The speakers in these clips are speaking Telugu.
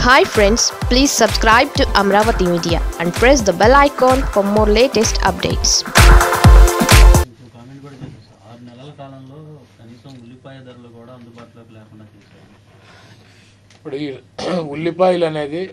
Hi friends please subscribe to Amaravati media and press the bell icon for more latest updates ఇంకో కామెంట్ కూడా చేశారు సార్ ఆరు నెలల కాలంలో కనీసం ఉల్లిపాయ ధరలు కూడా అందుబాటులోకి లేకుండా చేశారు ఇప్పుడు ఈ ఉల్లిపాయలు అనేది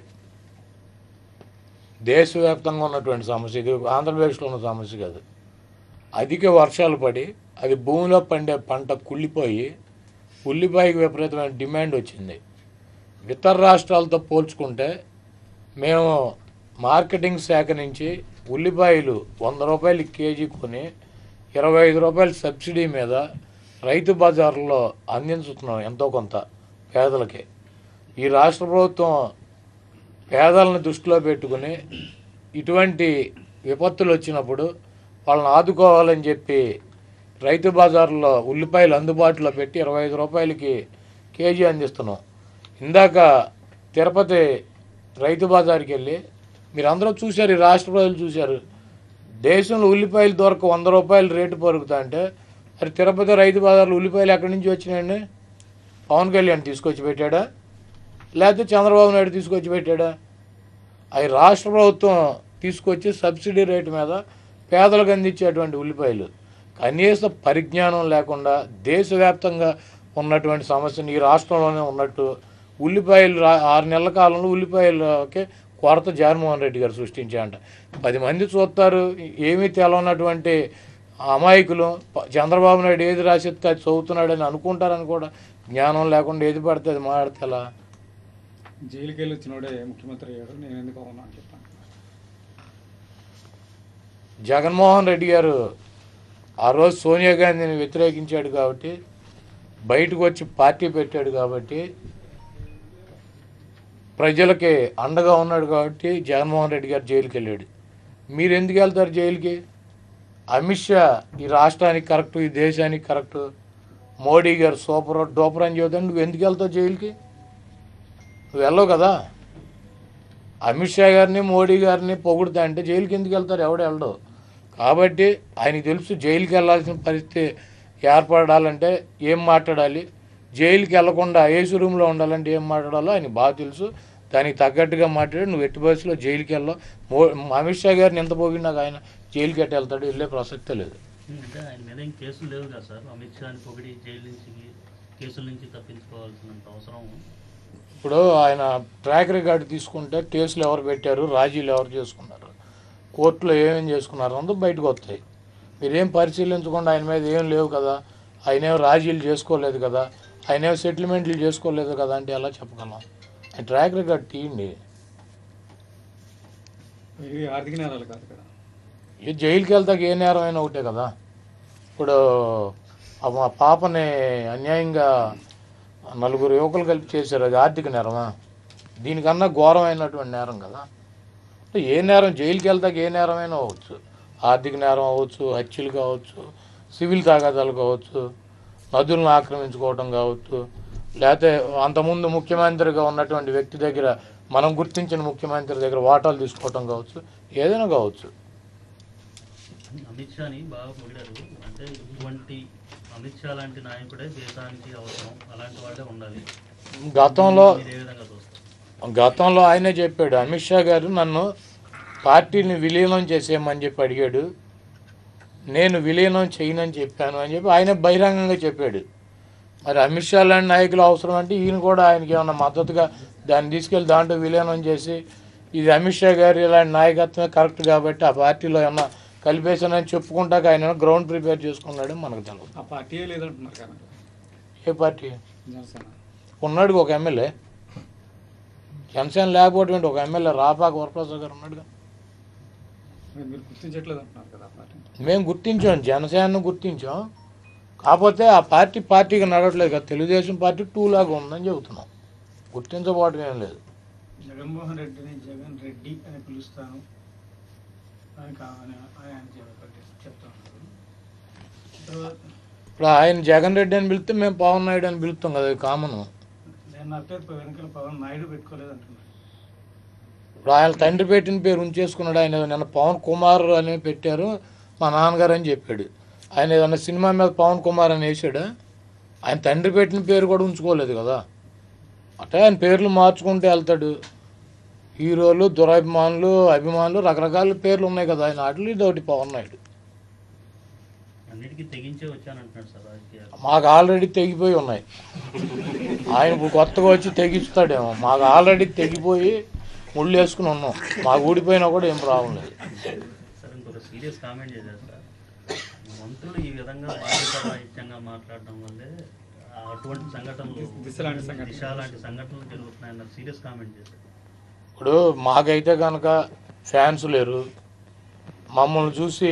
దేశవ్యాప్తంగా ఉన్నటువంటి సమస్య ఇది ఆంధ్రప్రదేశ్లో ఉన్న సమస్య కాదు అధిక వర్షాలు పడి అది భూమిలో పండే పంట కుళ్ళిపోయి ఉల్లిపాయకి విపరీతమైన డిమాండ్ వచ్చింది ఇతర రాష్ట్రాలతో పోల్చుకుంటే మేము మార్కెటింగ్ శాఖ నుంచి ఉల్లిపాయలు వంద రూపాయలు కేజీ కొని ఇరవై ఐదు రూపాయల సబ్సిడీ మీద రైతు బజార్లో అందించుతున్నాం ఎంతో కొంత పేదలకి ఈ రాష్ట్ర ప్రభుత్వం పేదలను దృష్టిలో పెట్టుకుని ఇటువంటి విపత్తులు వచ్చినప్పుడు వాళ్ళని ఆదుకోవాలని చెప్పి రైతు బజార్లో ఉల్లిపాయలు అందుబాటులో పెట్టి ఇరవై ఐదు రూపాయలకి కేజీ అందిస్తున్నాం ఇందాక తిరుపతి రైతు బజార్కి వెళ్ళి మీరు అందరూ చూశారు ఈ రాష్ట్ర ప్రజలు చూశారు దేశంలో ఉల్లిపాయలు దొరక వంద రూపాయలు రేటు పరుగుతా అంటే మరి తిరుపతి రైతు బజార్లో ఉల్లిపాయలు ఎక్కడి నుంచి వచ్చినాయండి పవన్ కళ్యాణ్ తీసుకొచ్చి పెట్టాడా లేకపోతే చంద్రబాబు నాయుడు తీసుకొచ్చి పెట్టాడా అవి రాష్ట్ర ప్రభుత్వం తీసుకొచ్చి సబ్సిడీ రేటు మీద పేదలకు అందించేటువంటి ఉల్లిపాయలు కనీస పరిజ్ఞానం లేకుండా దేశవ్యాప్తంగా ఉన్నటువంటి సమస్యని ఈ రాష్ట్రంలోనే ఉన్నట్టు ఉల్లిపాయలు రా- ఆరు నెలల కాలంలో ఉల్లిపాయలకి కొరత జగన్మోహన్ రెడ్డి గారు సృష్టించారంట పది మంది చూస్తారు ఏమీ తెలవనటువంటి అమాయకులు ప- చంద్రబాబు నాయుడు ఏది రాసిస్తే అది చదువుతున్నాడని అనుకుంటారని కూడా జ్ఞానం లేకుండా ఏది పడితే అది మాట్లాడితే ఎలా జైలుకి వెళ్ళి వచ్చినోడే ముఖ్యమంత్రి అయ్యాడు నేను ఎందుకు అవునా అని చెప్పాను జగన్మోహన్ రెడ్డి గారు ఆ రోజు సోనియా గాంధీని వ్యతిరేకించాడు కాబట్టి బయటకు వచ్చి పార్టీ పెట్టాడు కాబట్టి ప్రజలకి అండగా ఉన్నాడు కాబట్టి జగన్మోహన్ రెడ్డి గారు జైలుకి వెళ్ళాడు మీరు ఎందుకు వెళ్తారు జైలుకి అమిత్ షా ఈ రాష్ట్రానికి కరెక్ట్ ఈ దేశానికి కరెక్ట్ మోడీ గారు సూపర్ డూపర్ అని చెబుతాను నువ్వు ఎందుకు వెళ్తావు జైలుకి నువ్వు వెళ్ళవు కదా అమిత్ షా గారిని మోడీ గారిని పొగుడుతా అంటే జైలుకి ఎందుకు వెళ్తారు ఎవడు వెళ్ళడు కాబట్టి ఆయనకి తెలుసు జైలుకి వెళ్ళాల్సిన పరిస్థితి ఏర్పడాలంటే ఏం మాట్లాడాలి జైలుకి వెళ్లకుండా ఏసీ రూమ్లో ఉండాలంటే ఏం మాట్లాడాలో ఆయనకి బాగా తెలుసు దానికి తగ్గట్టుగా మాట్లాడి నువ్వు ఎట్టి బస్సులో జైలుకి వెళ్ళావు మో అమిత్ షా గారిని ఎంత పోగినాక ఆయన జైలుకి ఎట్ట వెళ్తాడు వెళ్ళే ప్రసక్తే లేదు అంటే ఆయన మీద ఏం కేసులు లేవు కదా సార్ అమిత్ షాని పొగిడి జైలు నుంచి కేసుల నుంచి తప్పించుకోవాల్సినంత అవసరం ఇప్పుడు ఆయన ట్రాక్ రికార్డు తీసుకుంటే కేసులు ఎవరు పెట్టారు రాజీలు ఎవరు చేసుకున్నారు కోర్టులో ఏమేం చేసుకున్నారు అందరూ బయటకు వస్తాయి మీరేం పరిశీలించకుండా ఆయన మీద ఏం లేవు కదా ఆయన ఏం రాజీలు చేసుకోలేదు కదా ఆయన ఏం సెటిల్మెంట్లు చేసుకోలేదు కదా అంటే ఎలా చెప్పగలం ఆయన ట్రాక్ రికార్డ్ తీయండి ఇవి ఆర్థిక నేరాలు కాదు కదా ఈ జైలుకి వెళ్తాక ఏ నేరమైనా ఒకటే కదా ఇప్పుడు ఆ మా పాపని అన్యాయంగా నలుగురు యువకులు కలిపి చేశారు అది ఆర్థిక నేరమా దీనికన్నా ఘోరమైనటువంటి నేరం కదా అంటే ఏ నేరం జైలుకి వెళ్తాక ఏ నేరమైనా అవ్వచ్చు ఆర్థిక నేరం అవ్వచ్చు హత్యలు కావచ్చు సివిల్ తాగాదాలు కావచ్చు నదులను ఆక్రమించుకోవడం కావచ్చు లేకపోతే అంతకుముందు ముఖ్యమంత్రిగా ఉన్నటువంటి వ్యక్తి దగ్గర మనం గుర్తించిన ముఖ్యమంత్రి దగ్గర వాటాలు తీసుకోవటం కావచ్చు ఏదైనా కావచ్చు అమిత్ షాని బాగా పొగిడారు అంటే ఇటువంటి అమిత్ షా లాంటి నాయకుడే దేశానికి అవసరం అలాంటి వాళ్ళే ఉండాలి గతంలో మీరు ఏ విధంగా చూస్తారు గతంలో ఆయనే చెప్పాడు అమిత్ షా గారు నన్ను పార్టీని విలీనం చేసేయమని చెప్పి అడిగాడు నేను విలీనం చేయనని చెప్పాను అని చెప్పి ఆయన బహిరంగంగా చెప్పాడు మరి అమిత్ షా లాంటి నాయకులు అవసరం అంటే ఈయన కూడా ఆయనకి ఏమన్నా మద్దతుగా దాన్ని తీసుకెళ్ళి దాంట్లో విలీనం చేసి ఇది అమిత్ షా గారి ఇలాంటి నాయకత్వమే కరెక్ట్ కాబట్టి ఆ పార్టీలో ఏమన్నా కలిపేశానని చెప్పుకుంటాక ఆయన గ్రౌండ్ ప్రిపేర్ చేసుకున్నాడు మనకు తెలియదు ఆ పార్టీయే లేదంటున్నారు కదా ఏ పార్టీ జనసేన ఉన్నాడు ఒక ఎమ్మెల్యే జనసేన లేకపోవడం ఒక ఎమ్మెల్యే రాపాక వరప్రసాద్ గారు ఉన్నాడుగా మరి మీరు గుర్తించట్లేదు అంటున్నారు కదా ఆ పార్టీని మేము గుర్తించాం జనసేనను గుర్తించాం కాకపోతే ఆ పార్టీ పార్టీగా నడవట్లేదు కదా తెలుగుదేశం పార్టీ టూ లాగా ఉందని చెబుతున్నాం గుర్తించబోవడం ఏం లేదు జగన్మోహన్ రెడ్డిని జగన్ రెడ్డి అని పిలుస్తాను అని కావాలని ఆయన చెప్పి చెప్తా ఉన్నారు తర్వాత ఇప్పుడు ఆయన జగన్ రెడ్డి అని పిలిస్తే మేము పవన్ నాయుడు అని పిలుస్తాం కదా కామన్ నేను అంటే వెనకాల పవన్ నాయుడు పెట్టుకోలేదు అంటున్నారు ఇప్పుడు ఆయన తండ్రి పెట్టిన పేరు ఉంచేసుకున్నాడు ఆయన నిన్న పవన్ కుమార్ అని పెట్టారు మా నాన్నగారు అని చెప్పాడు ఆయన ఏదన్నా సినిమా మీద పవన్ కుమార్ అని వేసాడా ఆయన తండ్రి పెట్టిన పేరు కూడా ఉంచుకోలేదు కదా అంటే ఆయన పేర్లు మార్చుకుంటూ వెళ్తాడు హీరోలు దురాభిమానులు అభిమానులు రకరకాల పేర్లు ఉన్నాయి కదా ఆయన వాటిలో ఇది ఒకటి పవన్ నాయుడు అన్నిటికీ తెగించే వచ్చానంటున్నాడు సార్ రాజకీయాలు మాకు ఆల్రెడీ తెగిపోయి ఉన్నాయి ఆయన ఇప్పుడు కొత్తగా వచ్చి తెగిస్తాడేమో మాకు ఆల్రెడీ తెగిపోయి ముళ్ళు వేసుకుని ఉన్నాం మాకు ఊడిపోయినా కూడా ఏం ప్రాబ్లం లేదు సార్ ఇంకొక సీరియస్ కామెంట్ చేశారు సార్ మంత్రులు ఈ విధంగా బాధ్యతారాహిత్యంగా మాట్లాడడం వల్లే ఆ అటువంటి సంఘటనలు దిశ లాంటి సంఘటనలు. దిశ లాంటి సంఘటనలు జరుగుతున్నాయన్న సీరియస్ కామెంట్ చేశారు ఇప్పుడు మాకైతే కనుక ఫ్యాన్స్ లేరు మమ్మల్ని చూసి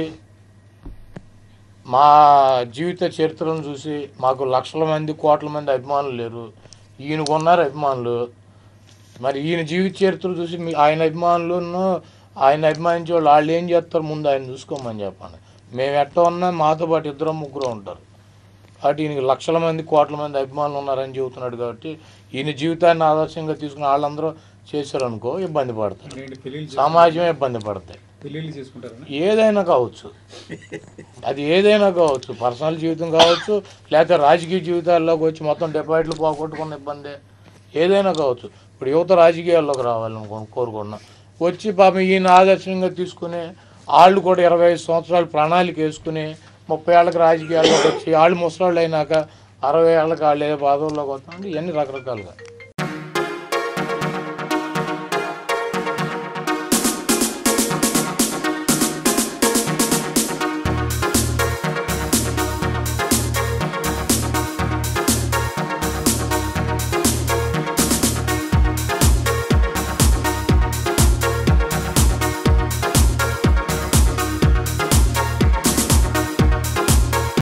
మా జీవిత చరిత్రను చూసి మాకు లక్షల మంది కోట్ల మంది అభిమానులు లేరు ఈయనకు ఉన్నారు అభిమానులు మరి ఈయన జీవిత చరిత్ర చూసి మీ ఆయన అభిమానులను ఆయన అభిమానించే వాళ్ళు వాళ్ళు ఏం చేస్తారు ముందు ఆయన చూసుకోమని చెప్పండి మేము ఎట్ట ఉన్నా మాతో పాటు ఇద్దరు ముగ్గురు ఉంటారు కాబట్టి ఈయనకి లక్షల మంది కోట్ల మంది అభిమానులు ఉన్నారని చెబుతున్నాడు కాబట్టి ఈయన జీవితాన్ని ఆదర్శంగా తీసుకుని వాళ్ళందరూ చేశారనుకో ఇబ్బంది పడతారు ఏంటి పెళ్ళిళ్ళు సమాజమే ఇబ్బంది పడతాయి పెళ్ళిళ్ళు చేసుకుంటారని ఏదైనా కావచ్చు అది ఏదైనా కావచ్చు పర్సనల్ జీవితం కావచ్చు లేకపోతే రాజకీయ జీవితాల్లోకి వచ్చి మొత్తం డిపాజిట్లు పోగొట్టుకున్న ఇబ్బంది ఏదైనా కావచ్చు ఇప్పుడు యువత రాజకీయాల్లోకి రావాలనుకో కోరుకున్నాం వచ్చి పాపం ఈయన ఆదర్శంగా తీసుకుని వాళ్ళు కూడా ఇరవై ఐదు సంవత్సరాలు ప్రణాళిక వేసుకుని ముప్పై ఏళ్ళకి రాజకీయాల్లోకి వచ్చి వాళ్ళు ముసలాళ్ళు అయినాక అరవై ఏళ్ళకి వాళ్ళు ఏ బాధల్లోకి వస్తామంటే ఇవన్నీ రకరకాలుగా